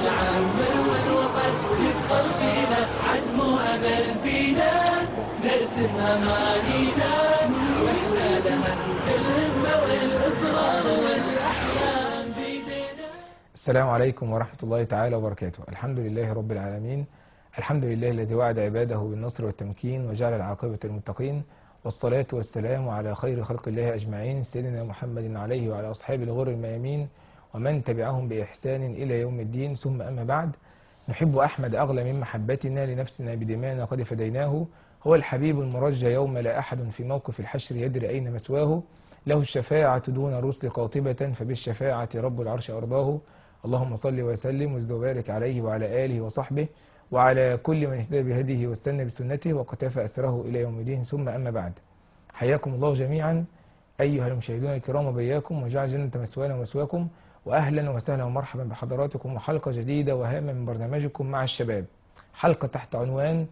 نعمر والوطن يدخل فينا عزم وأمل فينا نرسم أمانينا وإحنا لها الهمة والإصرار والأحلام بيدنا السلام عليكم ورحمة الله تعالى وبركاته الحمد لله رب العالمين الحمد لله الذي وعد عباده بالنصر والتمكين وجعل العاقبة للمتقين والصلاة والسلام على خير خلق الله أجمعين سيدنا محمد عليه وعلى أصحاب الغر الميامين ومن تبعهم بإحسان إلى يوم الدين ثم أما بعد نحب أحمد أغلى من محبتنا لنفسنا بدمانا قد فديناه هو الحبيب المرجى يوم لا أحد في موقف الحشر يدري أين مثواه له الشفاعة دون الرسل قاطبة فبالشفاعة رب العرش أرضاه اللهم صل وسلم وزد وبارك عليه وعلى آله وصحبه وعلى كل من اهتدى بهديه واستنى بسنته وقتفى أثره إلى يوم الدين ثم أما بعد حياكم الله جميعا أيها المشاهدون الكرام وبياكم وجعل جنة مسوانا ومسواكم وأهلا وسهلا ومرحبا بحضراتكم وحلقة جديدة وهامة من برنامجكم مع الشباب حلقة تحت عنوان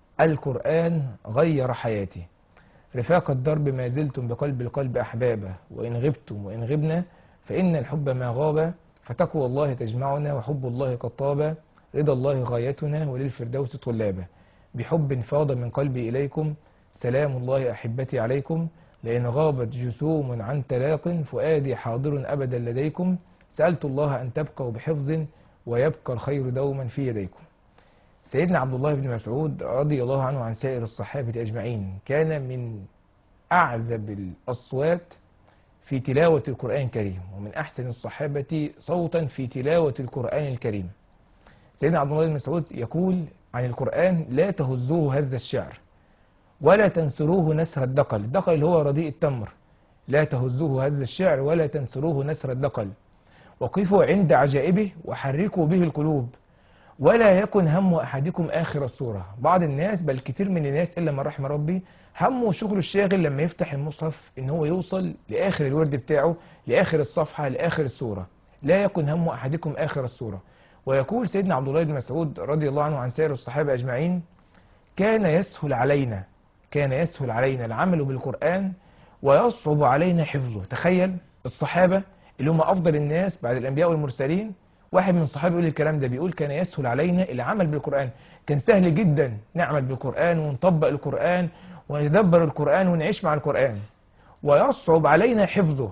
القرآن غير حياتي رفاق الدرب ما زلتم بقلب القلب أحبابا وإن غبتم وإن غبنا فإن الحب ما غاب فتقوى الله تجمعنا وحب الله قد طاب رضا الله غايتنا وللفردوس طلابا بحب فاض من قلبي إليكم سلام الله أحبتي عليكم لأن غابت جسوم عن تلاق فؤادي حاضر أبدا لديكم سألت الله أن تبقوا بحفظ ويبقى الخير دوما في يديكم سيدنا عبد الله بن مسعود رضي الله عنه عن سائر الصحابة أجمعين كان من أعذب الأصوات في تلاوة القرآن الكريم ومن أحسن الصحابة صوتا في تلاوة القرآن الكريم سيدنا عبد الله بن مسعود يقول عن القرآن لا تهزوه هز الشعر ولا تنسروه نسر الدقل الدقل اللي هو رديء التمر لا تهزوه هز الشعر ولا تنسروه نسر الدقل وقفوا عند عجائبه وحركوا به القلوب ولا يكن هم أحدكم آخر الصورة بعض الناس بل كتير من الناس إلا من رحم ربي همه شغله الشاغل لما يفتح المصحف إن هو يوصل لآخر الورد بتاعه لآخر الصفحة لآخر السورة لا يكن هم أحدكم آخر الصورة ويقول سيدنا عبد الله بن مسعود رضي الله عنه عن سائر الصحابة أجمعين كان يسهل علينا كان يسهل علينا العمل بالقرآن ويصعب علينا حفظه تخيل الصحابة اللي هم أفضل الناس بعد الأنبياء والمرسلين واحد من الصحابة يقول الكلام ده بيقول كان يسهل علينا العمل بالقرآن كان سهل جدا نعمل بالقرآن ونطبق القرآن ونتدبر القرآن ونعيش مع القرآن ويصعب علينا حفظه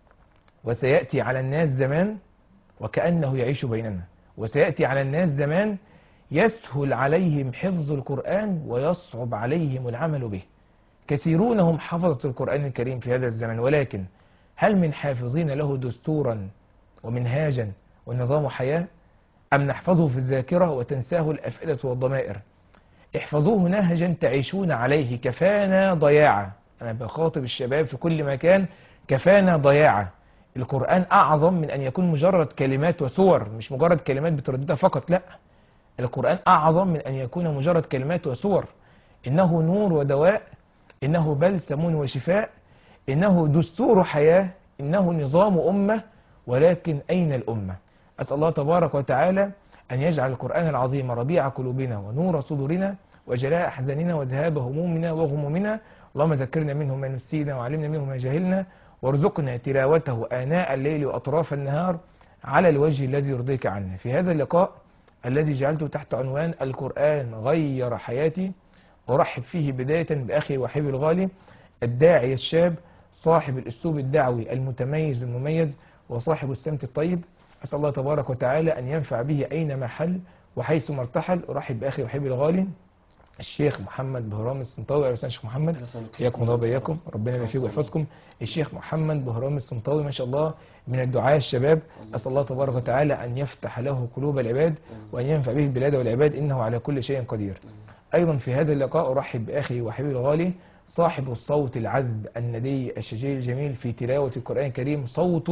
وسيأتي على الناس زمان وكأنه يعيش بيننا وسيأتي على الناس زمان يسهل عليهم حفظ القرآن ويصعب عليهم العمل به كثيرون هم حفظة القرآن الكريم في هذا الزمن ولكن هل من حافظين له دستورا ومنهاجا ونظام حياة أم نحفظه في الذاكرة وتنساه الأفئدة والضمائر احفظوه نهجا تعيشون عليه كفانا ضياعة أنا بخاطب الشباب في كل مكان كفانا ضياعة القرآن أعظم من أن يكون مجرد كلمات وسور مش مجرد كلمات بترددها فقط لا القرآن أعظم من أن يكون مجرد كلمات وسور إنه نور ودواء إنه بلسم وشفاء إنه دستور حياة إنه نظام أمة ولكن أين الأمة أسأل الله تبارك وتعالى أن يجعل القرآن العظيم ربيع قلوبنا ونور صدورنا وجلاء أحزاننا وذهاب همومنا وغمومنا اللهم ذكرنا منه ما نسينا وعلمنا منه ما جهلنا وارزقنا تلاوته آناء الليل وأطراف النهار على الوجه الذي يرضيك عنا في هذا اللقاء الذي جعلته تحت عنوان القرآن غير حياتي أرحب فيه بداية بأخي وحبي الغالي الداعي الشاب صاحب الأسلوب الدعوي المتميز المميز وصاحب السمت الطيب أسأل الله تبارك وتعالى أن ينفع به أينما حل وحيث ما ارتحل أرحب بأخي وحبي الغالي الشيخ محمد بهرام السنطاوي أهلا شيخ محمد حياكم الله وبياكم ربنا يبارك فيكم ويحفظكم الشيخ محمد بهرام السنطاوي ما شاء الله من الدعاة الشباب أسأل الله تبارك وتعالى أن يفتح له قلوب العباد وأن ينفع به البلاد والعباد إنه على كل شيء قدير أيضا في هذا اللقاء أرحب بأخي وحبيبي الغالي صاحب الصوت العذب الندي الشجي الجميل في تلاوة القرآن الكريم صوت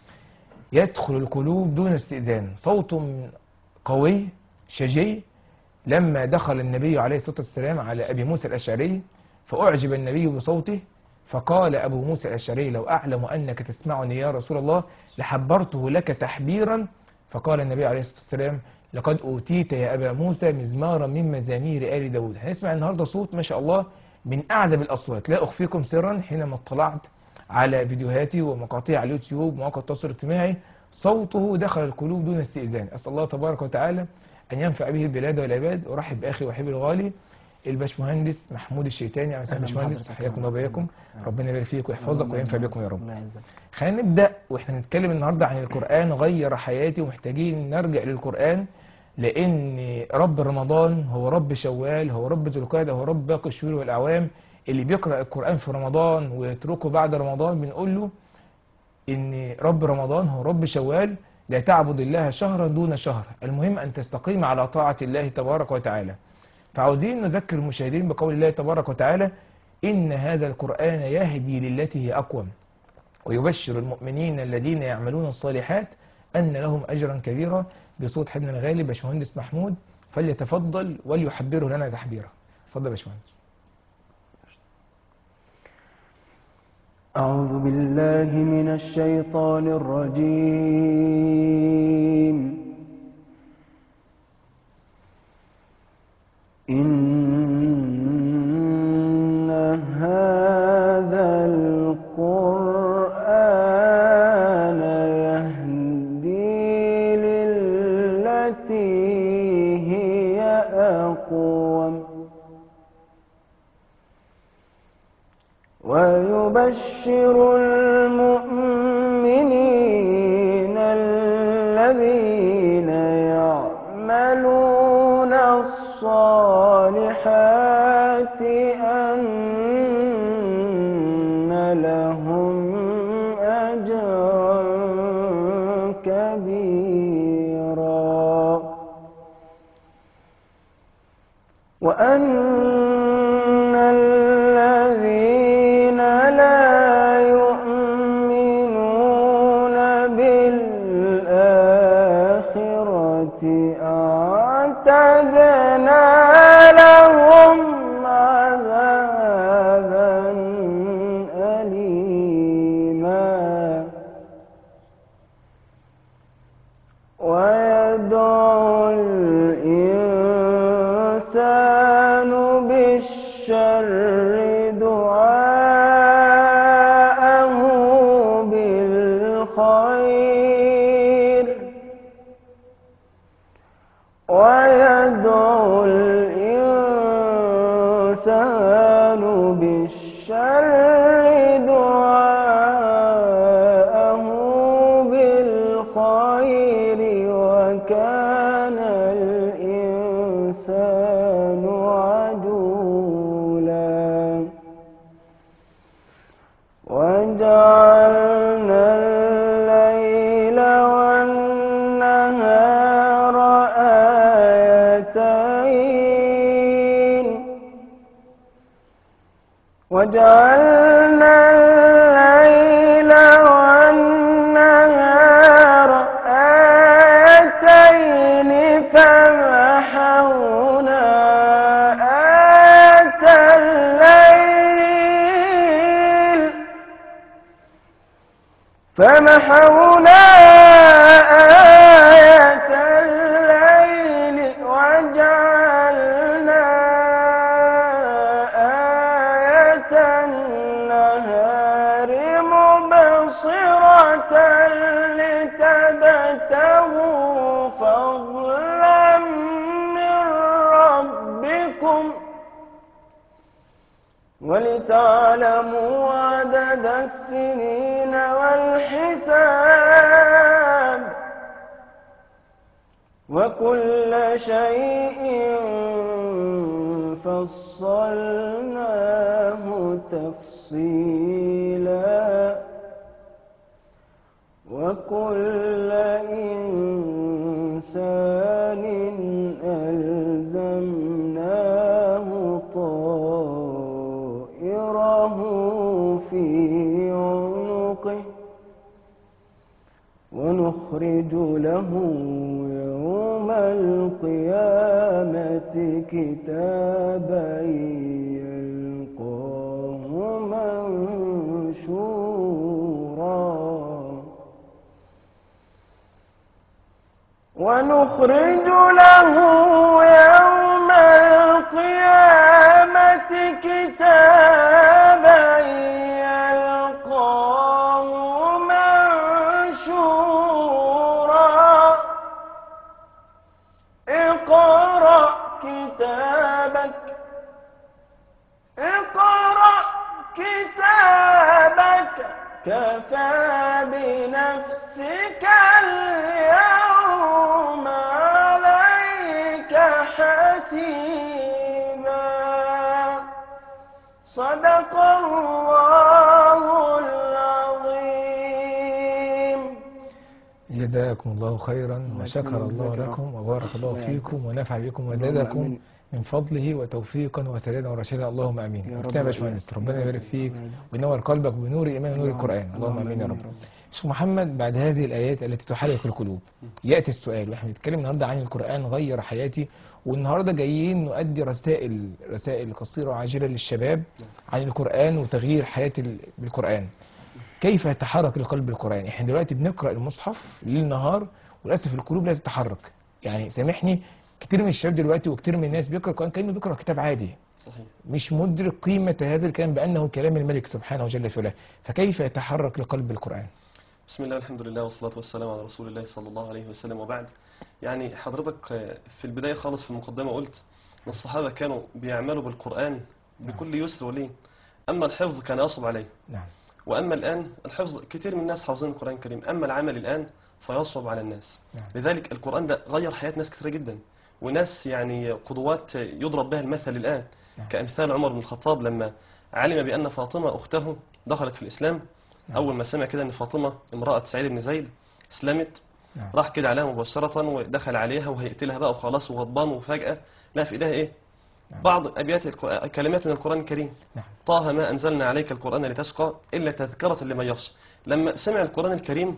يدخل القلوب دون استئذان صوت قوي شجي لما دخل النبي عليه الصلاة والسلام على أبي موسى الأشعري فأعجب النبي بصوته فقال أبو موسى الأشعري لو أعلم أنك تسمعني يا رسول الله لحبرته لك تحبيرا فقال النبي عليه الصلاة والسلام لقد أوتيت يا أبا موسى مزمارا من مزامير آل داود هنسمع النهاردة صوت ما شاء الله من أعذب الأصوات لا أخفيكم سرا حينما اطلعت على فيديوهاتي ومقاطع على اليوتيوب ومواقع التواصل الاجتماعي صوته دخل القلوب دون استئذان أسأل الله تبارك وتعالى أن ينفع به البلاد والعباد أرحب بأخي وحبيبي الغالي الباشمهندس محمود الشيتاني على أهلا باشمهندس بحضرتك. حياكم الله وبياكم ربنا يبارك فيك ويحفظك وينفع بكم يا رب الله يعزك. خلينا نبدأ واحنا نتكلم النهاردة عن القرآن غير حياتي ومحتاجين نرجع للقرآن لأن رب رمضان هو رب شوال هو رب ذو القعدة هو رب باقي الشهور والأعوام اللي بيقرأ القرآن في رمضان ويتركه بعد رمضان بنقول له إن رب رمضان هو رب شوال لا تعبد الله شهرا دون شهر المهم أن تستقيم على طاعة الله تبارك وتعالى فعاوزين نذكر المشاهدين بقول الله تبارك وتعالى إن هذا القرآن يهدي للتي هي أقوم ويبشر المؤمنين الذين يعملون الصالحات أن لهم أجرا كبيرا بصوت حبنا الغالي باشمهندس محمود فليتفضل وليحبره لنا تحبيرا اتفضل يا باشمهندس أعوذ بالله من الشيطان الرجيم إن هذا القرآن يهدي للتي هي أقوم ويبشر المؤمنين الذين يعملون الصالحات أن لهم أجرا كبيرا وأن الذين لا يؤمنون بالآخرة أعتدنا لهم عذابا أليما ويدعو الإنسان بالشر دعاءه بالخير ويدعو الإنسان بالشر دعاءه بالخير وكان الإنسان عجولا وجعلنا الليل والنهار آيتين وجعلنا الليل والنهار آيتين فمحونا آية الليل فمحونا آية الليل وجعلنا آية النهار مبصرة لتبتغوا فضلا من ربكم ولتعلموا عدد السنين والحساب وكل شيء فصلناه تفصيلا وكل إنسان ألزمناه طائره في عنقه ونخرج له يوم القيامة كتابا يلقاه منشورا ونخرج له يوم القيامة كتابا يلقاه منشورا كفى بنفسك اليوم عليك حسيبا صدق الله العظيم جزاكم الله خيرا وشكر يكرمك الله جزاك لكم الله. وبارك الله الله فيكم ونفع بكم اللهم وزادكم آمين. من فضله وتوفيقا وسدادا ورشادا اللهم امين يا رب افتح يا باشمهندس وإياك. ربنا يا يبارك رب. فيك يا رب. وينور قلبك بنور الايمان ونور اللهم- القران اللهم امين يا رب آمين شيخ محمد بعد هذه الايات التي تحرك القلوب ياتي السؤال واحنا بنتكلم النهارده عن القران غير حياتي والنهارده جايين نؤدي رسائل رسائل قصيره وعاجله للشباب عن القران وتغيير حياه ال- بالقران كيف يتحرك القلب بالقران احنا دلوقتي بنقرا المصحف ليل نهار وللاسف القلوب لا تتحرك يعني سامحني كتير من الشباب دلوقتي وكتير من الناس بيقرا القران كانه بيقرا كتاب عادي صحيح مش مدرك قيمة هذا الكلام بأنه كلام الملك سبحانه وجل في علاه فكيف يتحرك لقلب القرآن بسم الله والحمد لله والصلاة والسلام على رسول الله صلى الله عليه وسلم وبعد يعني حضرتك آه، في البداية خالص في المقدمة قلت ان الصحابة كانوا بيعملوا بالقرآن بكل يسر ولين أما الحفظ كان يصعب عليه نعم وأما الآن الحفظ كثير من الناس حافظين القرآن الكريم أما العمل الآن فيصعب على الناس نعم. لذلك القرآن ده غير حياة ناس كثيرة جدا وناس يعني قدوات يضرب بها المثل الآن نعم. كأمثال عمر بن الخطاب لما علم بأن فاطمة أخته دخلت في الإسلام نعم. أول ما سمع كده أن فاطمة امرأة سعيد بن زيد اسلمت نعم. راح كده عليها مباشرة ودخل عليها وهيقتلها بقى وخلاص وغضبان وفجأة لا في إيدها إيه نعم. بعض أبيات الق- كلمات من القرآن الكريم نعم طه ما أنزلنا عليك القرآن لتشقى إلا تذكرة لمن يخشى لما سمع القرآن الكريم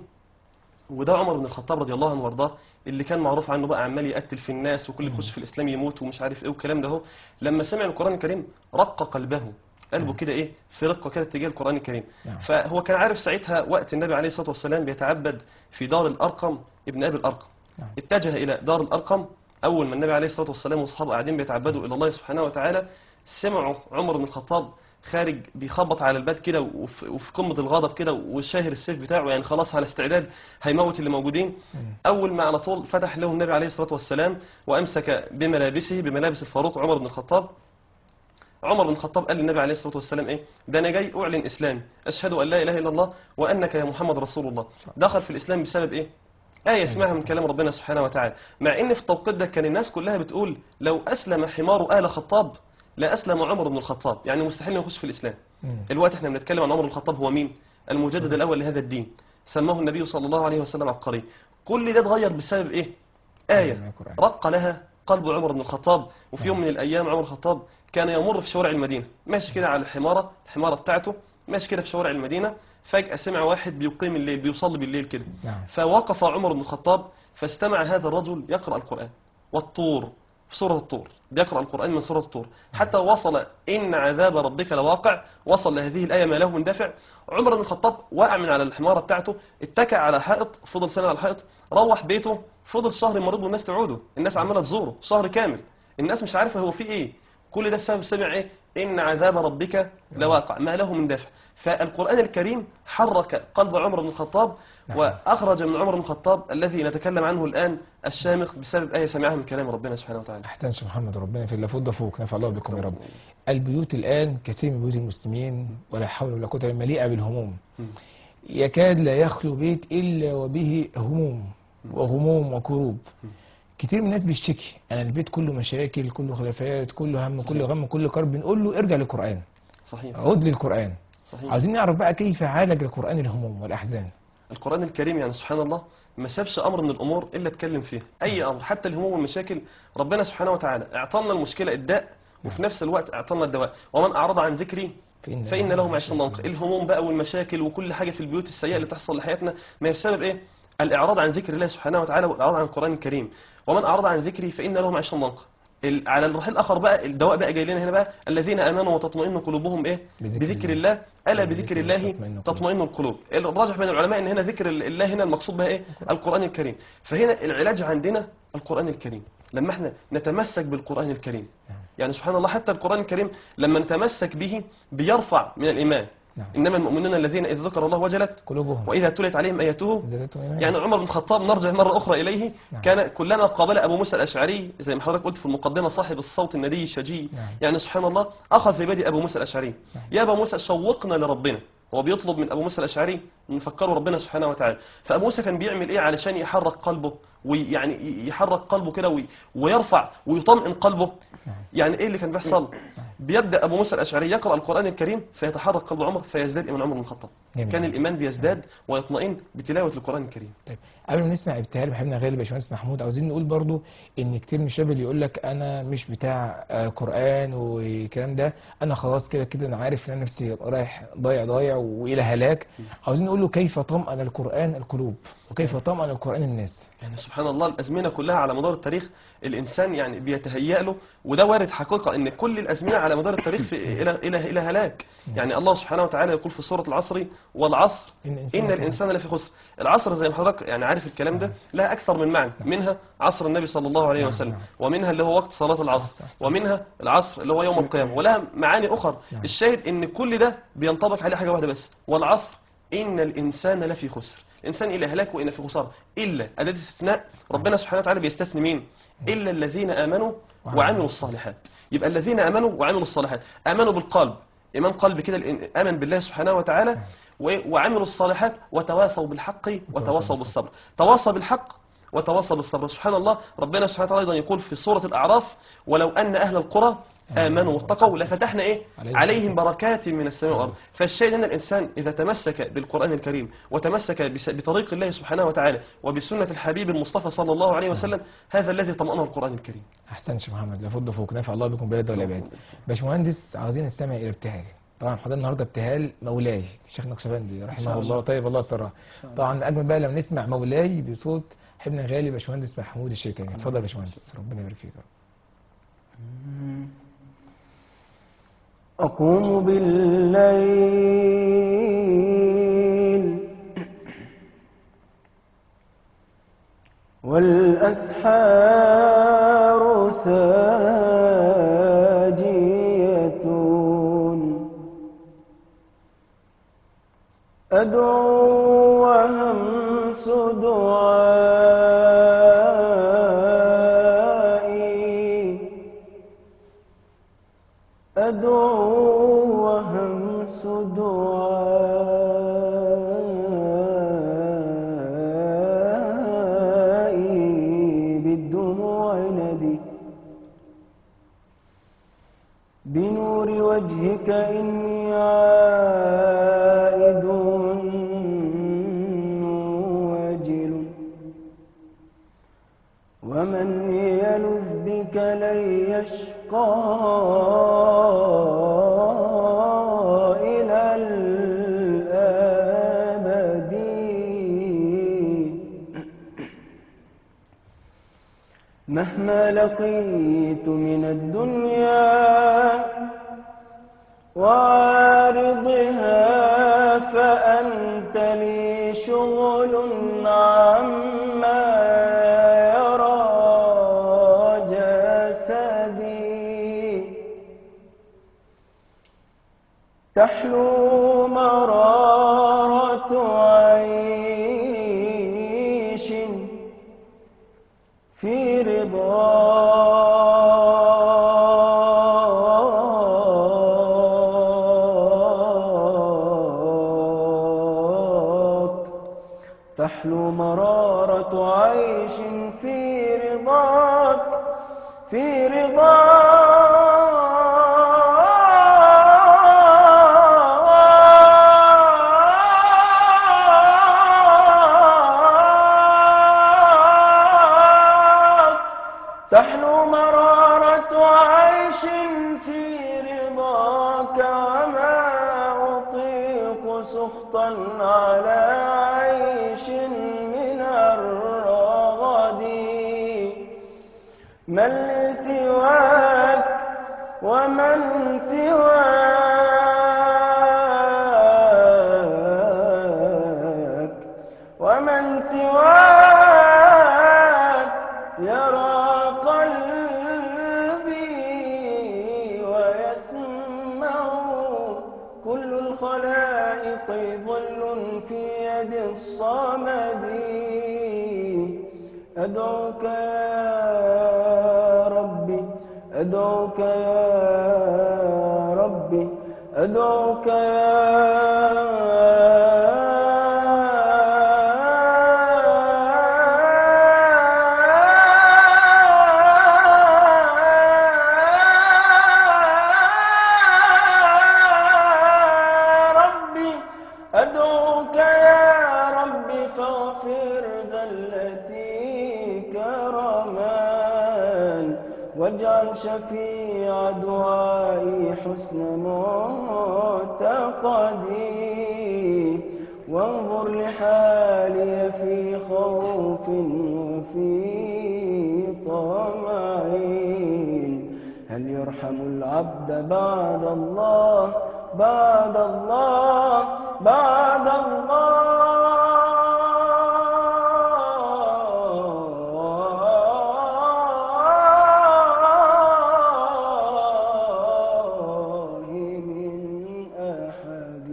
وده عمر بن الخطاب رضي الله عنه وارضاه اللي كان معروف عنه بقى عمال يقتل في الناس وكل يخش في الإسلام يموت ومش عارف إيه والكلام ده هو لما سمع القرآن الكريم رق قلبه قلبه نعم. كده إيه في رقة كده تجاه القرآن الكريم نعم. فهو كان عارف ساعتها وقت النبي عليه الصلاة والسلام بيتعبد في دار الأرقم ابن أبي الأرقم نعم. اتجه إلى دار الأرقم أول ما النبي عليه الصلاة والسلام وأصحابه قاعدين بيتعبدوا إلى الله سبحانه وتعالى سمعوا عمر بن الخطاب خارج بيخبط على الباب كده وفي وفي قمة الغضب كده وشاهر السيف بتاعه يعني خلاص على استعداد هيموت اللي موجودين مم. أول ما على طول فتح له النبي عليه الصلاة والسلام وأمسك بملابسه بملابس الفاروق عمر بن الخطاب عمر بن الخطاب قال للنبي عليه الصلاة والسلام إيه ده أنا جاي أعلن إسلام أشهد أن لا إله إلا الله وأنك يا محمد رسول الله دخل في الإسلام بسبب إيه آية اسمها من كلام ربنا سبحانه وتعالى مع إن في التوقيت ده كان الناس كلها بتقول لو أسلم حمار آل خطاب لا أسلم عمر بن الخطاب يعني مستحيل إنه يخش في الإسلام مم. الوقت احنا بنتكلم عن عمر بن الخطاب هو مين المجدد الأول لهذا الدين سماه النبي صلى الله عليه وسلم عبقري كل ده اتغير بسبب إيه من آية القرآن. رق لها قلب عمر بن الخطاب وفي يوم من الأيام عمر الخطاب كان يمر في شوارع المدينة ماشي كده على الحمارة الحمارة بتاعته ماشي كده في شوارع المدينة فجأة سمع واحد بيقيم الليل بيصلي بالليل كده نعم. فوقف عمر بن الخطاب فاستمع هذا الرجل يقرأ القرآن والطور في سورة الطور بيقرأ القرآن من سورة الطور حتى وصل إن عذاب ربك لواقع وصل لهذه الآية ما له من دافع عمر بن الخطاب وقع من على الحمارة بتاعته اتكى على حائط فضل سنة على الحائط روح بيته فضل شهر مريض والناس تعوده الناس عمالة تزوره شهر كامل الناس مش عارفة هو في ايه كل ده بسبب سمع ايه ان عذاب ربك لواقع ما له من دافع فالقرآن الكريم حرك قلب عمر بن الخطاب نعم. وأخرج من عمر بن الخطاب الذي نتكلم عنه الآن الشامخ بسبب آية سمعها من كلام ربنا سبحانه وتعالى أحسن شيخ محمد ربنا في اللفوت ده فوق نفع الله بكم يا رب البيوت الآن كثير من بيوت المسلمين ولا حول ولا قوة إلا بالله مليئة بالهموم مم. يكاد لا يخلو بيت إلا وبه هموم وغموم وكروب كتير من الناس بيشتكي أنا البيت كله مشاكل كله خلافات كله هم كله غم كله كرب بنقول له ارجع للقرآن صحيح عود للقرآن صحيح عاوزين نعرف بقى كيف عالج القرآن الهموم والأحزان القرآن الكريم يعني سبحان الله ما سابش أمر من الأمور إلا اتكلم فيه أي أمر حتى الهموم والمشاكل ربنا سبحانه وتعالى اعطانا المشكلة الداء وفي نفس الوقت اعطانا الدواء ومن أعرض عن ذكري فإن, فإن له معيشة ضنك الهموم بقى والمشاكل وكل حاجة في البيوت السيئة اللي تحصل لحياتنا ما هي بسبب إيه الإعراض عن ذكر الله سبحانه وتعالى والإعراض عن القرآن الكريم ومن أعرض عن ذكري فإن له معيشة ضنك ال- على الرحيل الآخر بقى الدواء بقى جاي لنا هنا بقى الذين آمنوا وتطمئن قلوبهم إيه بذكر بذكر الله. الله ألا بذكر الله تطمئن القلوب. تطمئن القلوب الراجح بين العلماء ان هنا ذكر الله هنا المقصود بها ايه القرآن الكريم فهنا العلاج عندنا القرآن الكريم لما احنا نتمسك بالقرآن الكريم نعم. يعني سبحان الله حتى القرآن الكريم لما نتمسك به بيرفع من الإيمان نعم. إنما المؤمنون الذين إذ ذكر الله وجلت قلوبهم وإذا تلت عليهم آياته زادتهم إيمانا. يعني عمر بن الخطاب نرجع مرة أخرى إليه نعم. كان كلما قابل أبو موسى الأشعري زي ما حضرتك قلت في المقدمة صاحب الصوت الندي الشجي نعم. يعني سبحان الله أخذ في بيد أبو موسى الأشعري نعم. يا أبا موسى شوقنا لربنا هو بيطلب من ابو موسى الاشعري ان يفكروا ربنا سبحانه وتعالى فابو موسى كان بيعمل ايه علشان يحرك قلبه ويعني يحرك قلبه كده وي- ويرفع ويطمئن قلبه يعني ايه اللي كان بيحصل بيبدا ابو موسى الاشعري يقرا القران الكريم فيتحرك قلب عمر فيزداد ايمان عمر بن الخطاب جميل. كان الايمان بيزداد ويطمئن بتلاوه القران الكريم طيب قبل ما نسمع ابتهال بحبنا غالي باشمهندس محمود عاوزين نقول برضو ان كتير من الشباب اللي يقول لك انا مش بتاع آه، قران والكلام ده انا خلاص كده كده انا عارف ان انا نفسي رايح ضايع ضايع والى هلاك عاوزين نقول له كيف طمأن القران القلوب وكيف طمأن القران الناس يعني سبحان الله الازمنه كلها على مدار التاريخ الانسان يعني بيتهيأ له وده وارد حقيقه ان كل الازمنه على مدار التاريخ في الى الى الى هلاك يعني الله سبحانه وتعالى يقول في سوره العصر والعصر إن الإنسان ان لفي الانسان لفي خسر العصر زي ما حضرتك يعني عارف الكلام ده لها اكثر من معنى منها عصر النبي صلى الله عليه نعم، وسلم نعم. ومنها اللي هو وقت صلاه العصر صح، صح. ومنها العصر اللي هو يوم القيامه ولها معاني اخرى نعم. الشاهد ان كل ده بينطبق عليه حاجه واحده بس والعصر إن الإنسان لفي خسر الإنسان إلى هلاك وإن في خسارة إلا أداة استثناء ربنا سبحانه وتعالى بيستثني مين إلا الذين آمنوا وعملوا الصالحات يبقى الذين آمنوا وعملوا الصالحات آمنوا بالقلب إيمان قلب كده الإن- آمن بالله سبحانه وتعالى و- وعملوا الصالحات وتواصوا بالحق وتواصوا بالصبر تواصى بالحق وتواصى بالصبر سبحان الله ربنا سبحانه وتعالى أيضا يقول في سورة الأعراف ولو أن أهل القرى آمنوا واتقوا لفتحنا إيه عليهم عليهم بركات من السماء والأرض فالشيء أن الإنسان إذا تمسك بالقرآن الكريم وتمسك بس- بطريق الله سبحانه وتعالى وبسنة الحبيب المصطفى صلى الله عليه وسلم هذا الذي طمأنه القرآن الكريم احسنت شيخ محمد لا فض فوق نفع الله بكم بلد والعباد باشمهندس عاوزين نستمع الى ابتهال طبعا حضرنا النهارده ابتهال مولاي الشيخ نقشبندي رحمه الله طيب الله ثراه طبعا اجمل بقى لما نسمع مولاي بصوت حبنا غالي باشمهندس محمود الشيطاني اتفضل يا باشمهندس ربنا يبارك فيك أقوم بالليل والأسحار ساجية أدعو وهمس دعائي أدعو وهمس دعائي بالدموع ندي بنور وجهك إني عائد واجل ومن يلذ بك لن يشقى إلى الأبد مهما لقيت من الدنيا وعارضها فأنت لي شغل عما يرى جسدي تحلو مرارة عيش في رضاك تحلو مرارة عيش في رضاك في رضاك تحلو مرارة عيش في رضاك وما أطيق سخطا على عيش من الرغد من لي سواك ومن سواك ومن سواك يرى قلبي ويسمع كل الخلائق ظل في يد الصمد أدعوك يا ربي أدعوك يا ربي أدعوك يا الرحمن واجعل شفيع دعائي حسن معتقدي وانظر لحالي في خوف وفي طمع هل يرحم العبد بعد الله بعد الله بعد الله من أحد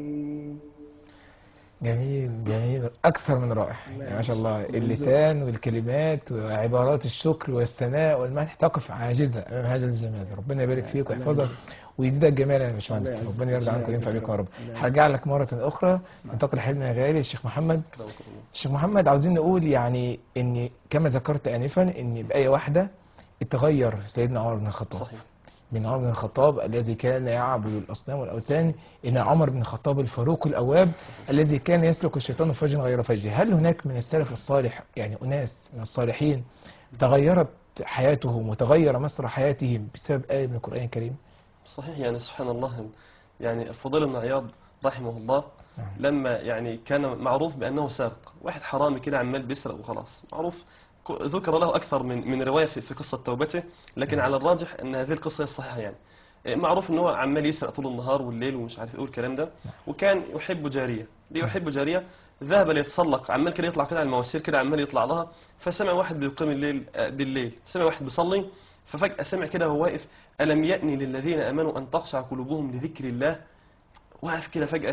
جميل جميل أكثر من رائع يعني ما شاء الله اللسان والكلمات وعبارات الشكر والثناء والمدح تقف عاجزة أمام هذا الجمال ربنا يبارك فيك ويحفظك ويزيدك جمالا يا باشمهندس ربنا يرضى عنك وينفع بك يا رب هرجع لك مرة أخرى ننتقل حلمنا غالي الشيخ محمد الشيخ محمد عاوزين نقول يعني ان كما ذكرت انفا ان بايه واحده اتغير سيدنا عمر بن الخطاب صحيح من عمر بن الخطاب الذي كان يعبد الاصنام والاوثان الى عمر بن الخطاب الفاروق الاواب الذي كان يسلك الشيطان فجا غير فج هل هناك من السلف الصالح يعني اناس من الصالحين تغيرت حياتهم وتغير مسار حياتهم بسبب ايه من القران الكريم صحيح يعني سبحان الله يعني الفضيل بن عياض رحمه الله نعم. لما يعني كان معروف بأنه سارق واحد حرامي كده عمال بيسرق وخلاص معروف ك- ذكر له أكثر من من رواية في في قصة توبته لكن على الراجح أن هذه القصة هي الصحيحة يعني إيه، معروف ان هو عمال يسرق طول النهار والليل ومش عارف ايه والكلام ده وكان يحب جاريه ليه يحب جاريه ذهب ليتسلق عمال كده يطلع كده على المواسير كده عمال يطلع لها فسمع واحد بيقيم الليل آه، بالليل سمع واحد بيصلي ففجأة سمع كده وهو واقف ألم يأني للذين آمنوا أن تخشع قلوبهم لذكر الله وقف كده فجأة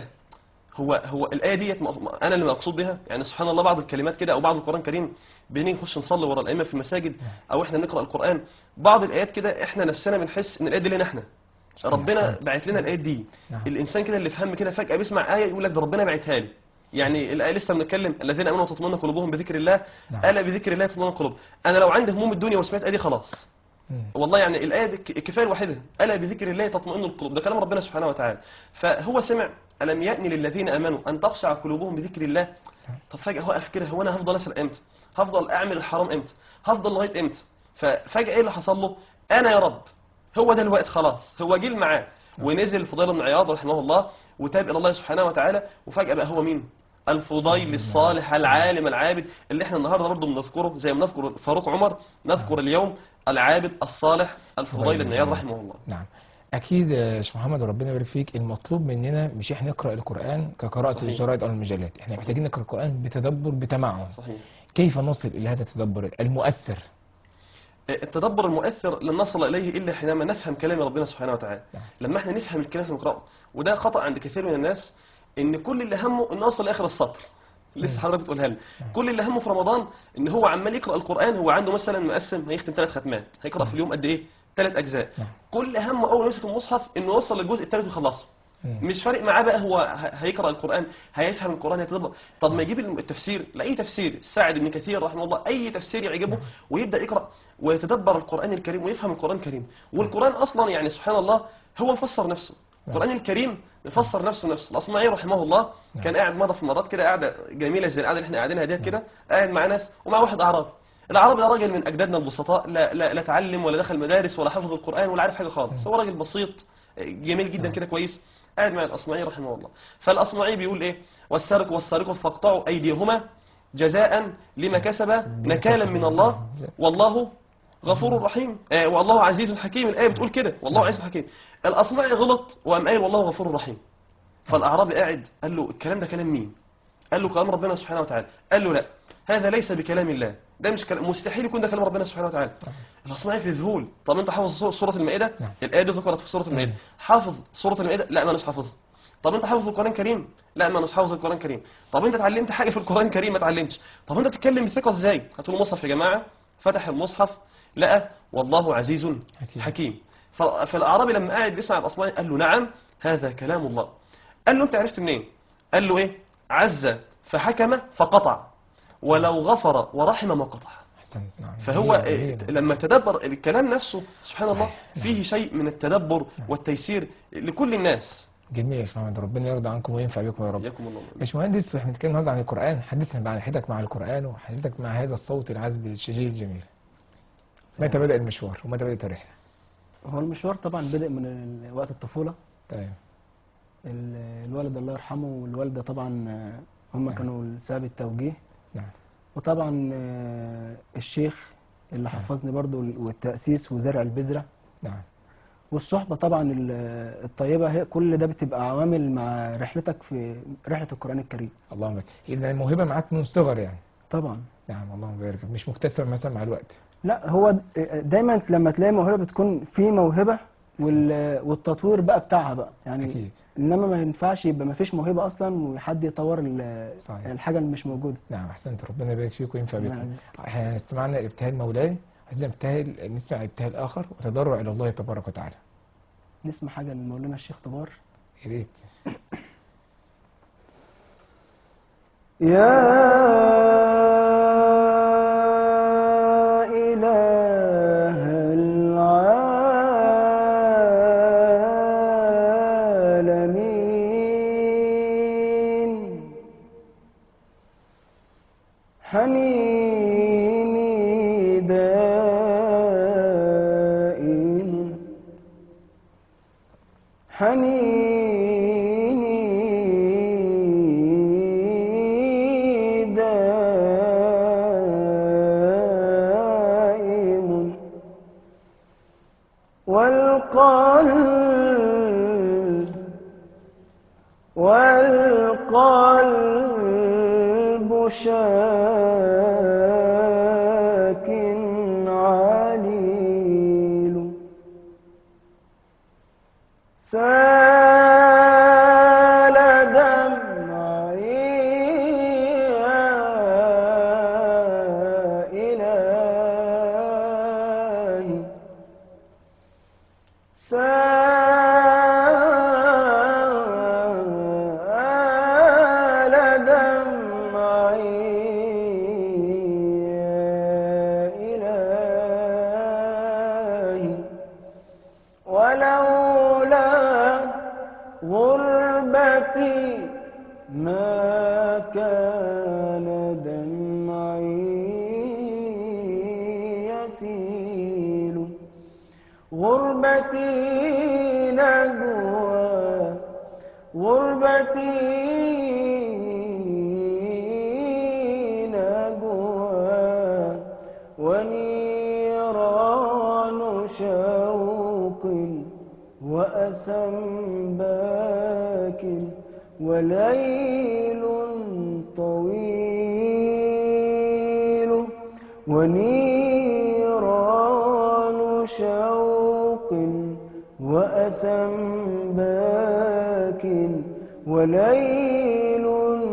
هو هو الآية ديت مق- أنا اللي مقصود بها يعني سبحان الله بعض الكلمات كده أو بعض القرآن الكريم بنيجي نخش نصلي ورا الأئمة في المساجد أو إحنا نقرأ القرآن بعض الآيات كده إحنا نفسنا بنحس إن الآية دي لنا إحنا ربنا أحسنت. بعت لنا الآيات دي نعم. الإنسان كده اللي فهم كده فجأة بيسمع آية يقول لك ده ربنا بعتها لي يعني الآية لسه بنتكلم الذين آمنوا وتطمئن قلوبهم بذكر الله نعم. ألا بذكر الله تطمئن القلوب أنا لو عندي هموم الدنيا وسمعت الآية دي خلاص مم. والله يعني الآية دي ك- الكفاية الوحيدة ألا بذكر الله تطمئن القلوب ده كلام ربنا سبحانه وتعالى فهو سمع ألم يأني للذين آمنوا أن تخشع قلوبهم بذكر الله طب فجأة هو كده هو أنا هفضل أسرق إمتى هفضل أعمل الحرام إمتى هفضل لغاية إمتى ففجأة إيه اللي حصل له أنا يا رب هو ده الوقت خلاص هو جه معاه ونزل فضيل بن عياض رحمه الله وتاب إلى الله سبحانه وتعالى وفجأة بقى هو مين الفضيل الصالح العالم العابد اللي احنا النهارده برضه بنذكره زي ما نذكر فاروق عمر نذكر اليوم العابد الصالح الفضيل بن عياض رحمه الله نعم اكيد يا شيخ محمد وربنا يبارك فيك المطلوب مننا مش احنا نقرا القران كقراءه صحيح. الجرائد او المجلات احنا محتاجين نقرا القران بتدبر بتمعن صحيح كيف نصل الى هذا التدبر المؤثر التدبر المؤثر لن نصل اليه الا حينما نفهم كلام ربنا سبحانه وتعالى نعم. لما احنا نفهم الكلام اللي بنقراه وده خطا عند كثير من الناس ان كل اللي همه انه يوصل لاخر السطر لسه حضرتك بتقولها لي كل اللي همه في رمضان ان هو عمال يقرا القران هو عنده مثلا مقسم هيختم ثلاث ختمات هيقرا في اليوم قد ايه ثلاث اجزاء نعم. كل همه اول ما يمسك المصحف انه يوصل للجزء الثالث ويخلصه مم. مش فارق معاه بقى هو ه- هيقرا القران هيفهم القران هيتدبر طب ما يجيب التفسير لاي تفسير سعد بن كثير رحمه الله اي تفسير يعجبه ويبدا يقرا ويتدبر القران الكريم ويفهم القران الكريم والقران اصلا يعني سبحان الله هو مفسر نفسه القران الكريم مفسر نفسه نفسه الاصمعي رحمه الله كان قاعد مره في مرات كده قاعده جميله زي القعده اللي احنا قاعدينها ديت كده قاعد مع ناس ومع واحد اعرابي الاعرابي ده راجل من اجدادنا البسطاء لا لا لا اتعلم ولا دخل مدارس ولا حفظ القران ولا عارف حاجه خالص هو راجل بسيط جميل جدا كده كويس قاعد مع الاصمعي رحمه الله فالاصمعي بيقول ايه والسارق والسارقه فاقطعوا ايديهما جزاء لما كسب نكالا من الله والله غفور رحيم آه والله عزيز حكيم الايه بتقول كده والله عزيز حكيم الاصمعي غلط وقام قايل والله غفور رحيم فالاعرابي قاعد قال له الكلام ده كلام مين قال له كلام ربنا سبحانه وتعالى قال له لا هذا ليس بكلام الله ده مش كلام مستحيل يكون ده كلام ربنا سبحانه وتعالى الاصمعي في ذهول طب انت حافظ سورة- سوره المائده نعم. الايه دي ذكرت في سوره المائده حافظ سوره المائده لا ما مش حافظها طب انت حافظ القران الكريم لا ما مش حافظ القران الكريم طب انت اتعلمت حاجه في القران الكريم ما اتعلمتش طب انت بتتكلم بثقه ازاي هاتوا له مصحف يا جماعه فتح المصحف لقى والله عزيز حكيم. حكيم, حكيم. ف- فالاعرابي لما قاعد بيسمع الاصمعي قال له نعم هذا كلام الله قال له انت عرفت منين قال له ايه عز فحكم فقطع ولو غفر ورحم ما قطع احسنت نعم فهو جميل، جميل. لما تدبر الكلام نفسه سبحان الله فيه شيء من التدبر والتيسير لكل الناس جميل يا شيخ محمد ربنا يرضى عنكم وينفع بكم يا رب إياكم الله باشمهندس واحنا بنتكلم النهارده عن القرآن حدثنا بقى عن حياتك مع القرآن وحياتك مع هذا الصوت العذب الشجي الجميل متى بدأ المشوار ومتى بدأت الرحلة؟ هو المشوار طبعا بدأ من ال- وقت الطفولة تمام ال- الوالد الله يرحمه والوالدة طبعا آه، هم نعم. كانوا سبب التوجيه نعم وطبعا آه، الشيخ اللي حفظني برضو ال- والتأسيس وزرع البذرة نعم والصحبة طبعا ال- الطيبة هي كل ده بتبقى عوامل مع رحلتك في رحلة القرآن الكريم اللهم بارك إذا الموهبة معاك من الصغر يعني طبعا نعم اللهم بارك مش مكتسبة مثلا مع الوقت لا هو د- دايما لما تلاقي موهبة بتكون في موهبة وال- والتطوير بقى بتاعها بقى يعني أكيد انما ما ينفعش يبقى ما فيش موهبة اصلا وحد يطور ال- صحيح. الحاجة اللي مش موجودة نعم أحسنت ربنا يبارك فيك وينفع بكم نعم. احنا استمعنا لابتهال مولاي عايزين نبتهل نسمع ابتهال آخر وتضرع إلى الله تبارك وتعالى نسمع حاجة لمولانا الشيخ طبار يا ريت يا إله العالمين حنيني دائم حنيني دائم والقلب والقلب شاك عليل سال دمعي يا إلهي سال دمعي يا إلهي ولولا غربتي ما كان دمعي يسيل غربتي نجوى غربتي نجوى ونيران شوق وأسم باك وليل طويل ونيران شوق وأسم باك وليل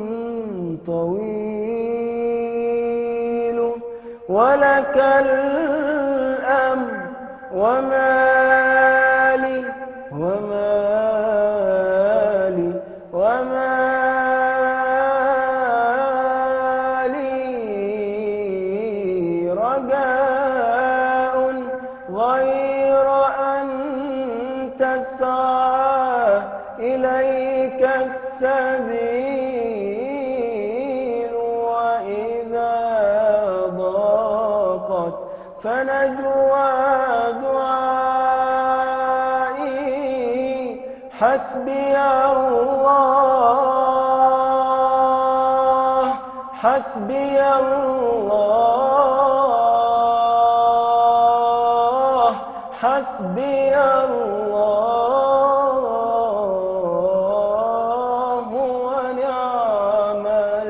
طويل ولك الأمر ومالي ومالي ومالي رجاء غير أن تسعى إليك السبيل وإذا ضاقت فنجوى دعائي حسبي الله حسبي الله حسبي الله ونعم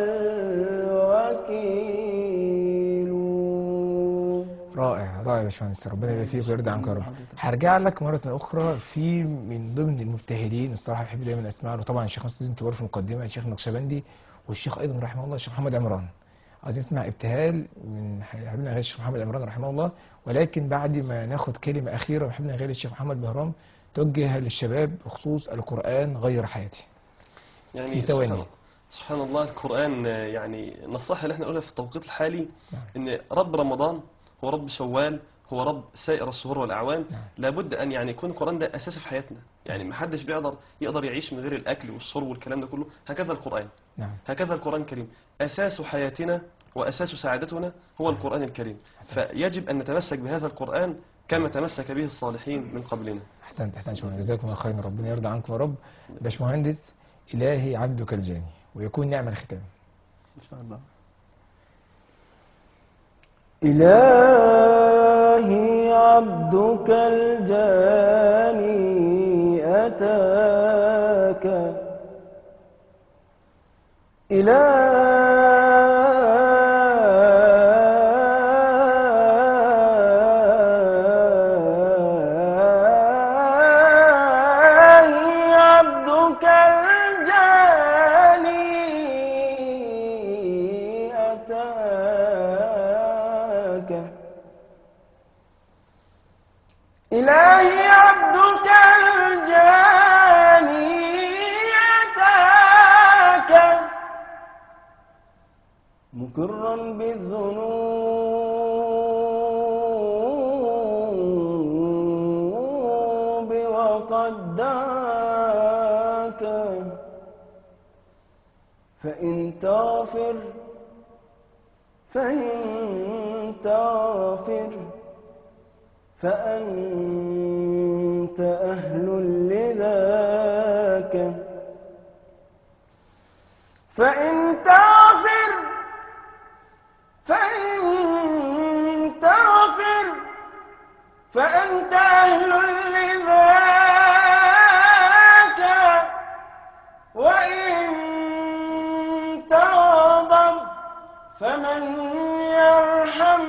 الوكيل رائع رائع يا باشمهندس ربنا يبارك فيك ويرضى عنك يا رب هرجع لك مرة أخرى في من ضمن المبتهلين الصراحة بحب دايما أسمع له طبعا الشيخ نصر الدين في المقدمة الشيخ النقشبندي والشيخ أيضا رحمه الله الشيخ محمد عمران عايزين نسمع ابتهال من حبيبنا غير الشيخ محمد عمران رحمه الله ولكن بعد ما ناخد كلمة أخيرة من حبيبنا غير الشيخ محمد بهرام توجه للشباب بخصوص القرآن غير حياتي يعني في ثواني. سبحان, سبحان الله القرآن آه، يعني النصائح اللي احنا نقولها في التوقيت الحالي نعم. ان رب رمضان هو رب شوال هو رب سائر الشهور والأعوام نعم. لابد أن يعني يكون القرآن ده أساس في حياتنا يعني ما حدش بيقدر يقدر يعيش من غير الأكل والشرب والكلام ده كله هكذا القرآن نعم هكذا القرآن الكريم أساس حياتنا وأساس سعادتنا هو القرآن الكريم فيجب أن نتمسك بهذا القرآن كما تمسك به الصالحين من قبلنا احسنت احسنت شكرا جزاكم الله خيرا ربنا يرضى عنكم يا رب باشمهندس الهي عبدك الجاني ويكون نعم الختام إن شاء الله إلهي عبدك الجاني أتاك إلهي عبدك الجاني أتاك إلهي عبدك الجاني أتاك مقرا بالذنوب وقد دعاك فإن تغفر فإن تغفر فأنت أهل لذاك فإن تغفر فإن تغفر فأنت أهل لذاك وإن تغضب فمن يرحم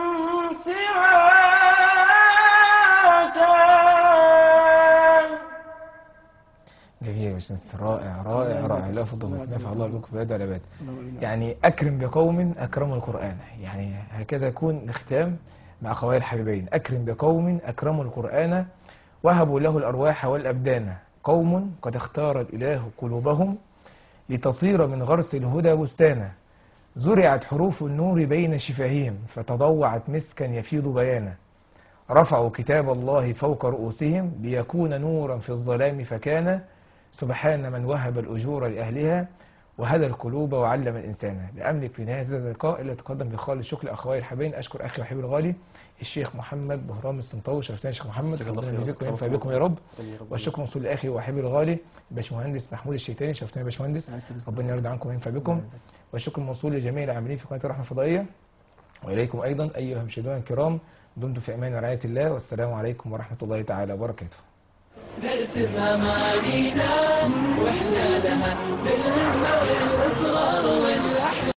سواك جميل يا باشمهندس رائع رائع رائع لا فضل نفع الله بكم في هذا العباد يعني أكرم بقوم أكرموا القرآن يعني هكذا يكون الختام مع أخوي الحبيبين أكرم بقوم أكرموا القرآن وهبوا له الأرواح والأبدان قوم قد اختار الإله قلوبهم لتصير من غرس الهدى بستانا زرعت حروف النور بين شفاههم فتضوعت مسكا يفيض بيانا رفعوا كتاب الله فوق رؤوسهم ليكون نورا في الظلام فكان سبحان من وهب الأجور لأهلها وهدى القلوب وعلم الإنسان لأملك في نهاية هذا اللقاء إلا أتقدم بخالص شكر أخوائي الحبايبين أشكر أخي وحبيبي الغالي الشيخ محمد بهرام السنطاوي شرفتنا يا شيخ محمد جزاك الله ربنا خير. يجزيكم وينفع بكم يا رب آمين يا رب. والشكر موصول لأخي وحبيبي الغالي الباشمهندس محمود الشيتاني شرفتنا يا باشمهندس ربنا يرضى عنكم وينفع بكم والشكر موصول لجميع العاملين في قناة الرحمة الفضائية وإليكم أيضا أيها المشاهدون الكرام دمتم في أمان ورعاية الله والسلام عليكم ورحمة الله تعالى وبركاته نرسم أمانينا وإحنا لها بالهمة والإصرار والأحلام